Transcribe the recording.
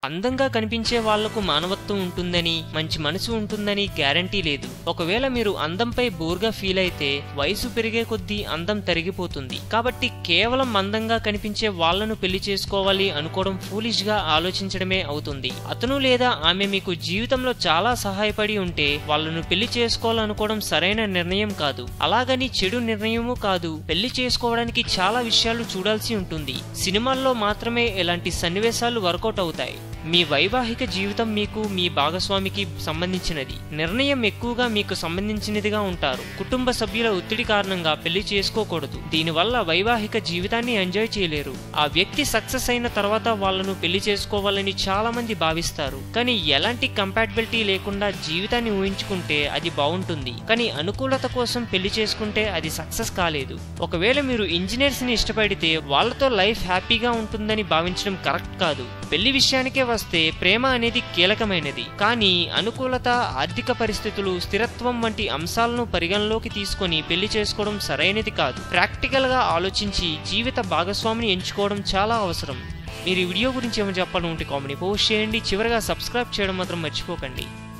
అందంగా కనిపించే వాళ్లకు మానవత్వం ఉంటుందని మంచి మనసు ఉంటుందని గ్యారంటీ లేదు ఒకవేళ మీరు అందంపై బోర్గా ఫీల్ అయితే వయసు పెరిగే కొద్దీ అందం తరిగిపోతుంది కాబట్టి కేవలం అందంగా కనిపించే వాళ్లను పెళ్లి చేసుకోవాలి అనుకోవడం ఫూలిష్ గా ఆలోచించడమే అవుతుంది అతను లేదా ఆమె మీకు జీవితంలో చాలా సహాయపడి ఉంటే వాళ్ళను పెళ్లి చేసుకోవాలనుకోవడం సరైన నిర్ణయం కాదు అలాగని చెడు నిర్ణయము కాదు పెళ్లి చేసుకోవడానికి చాలా విషయాలు చూడాల్సి ఉంటుంది సినిమాల్లో మాత్రమే ఇలాంటి సన్నివేశాలు వర్కౌట్ అవుతాయి మీ వైవాహిక జీవితం మీకు మీ భాగస్వామికి సంబంధించినది నిర్ణయం ఎక్కువగా మీకు సంబంధించినదిగా ఉంటారు కుటుంబ సభ్యుల ఒత్తిడి కారణంగా పెళ్లి చేసుకోకూడదు దీనివల్ల వైవాహిక జీవితాన్ని ఎంజాయ్ చేయలేరు ఆ వ్యక్తి సక్సెస్ అయిన తర్వాత వాళ్ళను పెళ్లి చేసుకోవాలని చాలా మంది భావిస్తారు కానీ ఎలాంటి కంపాటబిలిటీ లేకుండా జీవితాన్ని ఊహించుకుంటే అది బాగుంటుంది కానీ అనుకూలత కోసం పెళ్లి చేసుకుంటే అది సక్సెస్ కాలేదు ఒకవేళ మీరు ఇంజనీర్స్ ని ఇష్టపడితే వాళ్ళతో లైఫ్ హ్యాపీగా ఉంటుందని భావించడం కరెక్ట్ కాదు పెళ్లి విషయానికే వస్తే ప్రేమ అనేది కీలకమైనది కానీ అనుకూలత ఆర్థిక పరిస్థితులు స్థిరత్వం వంటి అంశాలను పరిగణలోకి తీసుకొని పెళ్లి చేసుకోవడం సరైనది కాదు ప్రాక్టికల్ గా ఆలోచించి జీవిత భాగస్వామిని ఎంచుకోవడం చాలా అవసరం మీరు ఈ వీడియో గురించి ఏమైనా చెప్పాలంటే కామెంట్ పోస్ట్ చేయండి చివరగా సబ్స్క్రైబ్ చేయడం మాత్రం మర్చిపోకండి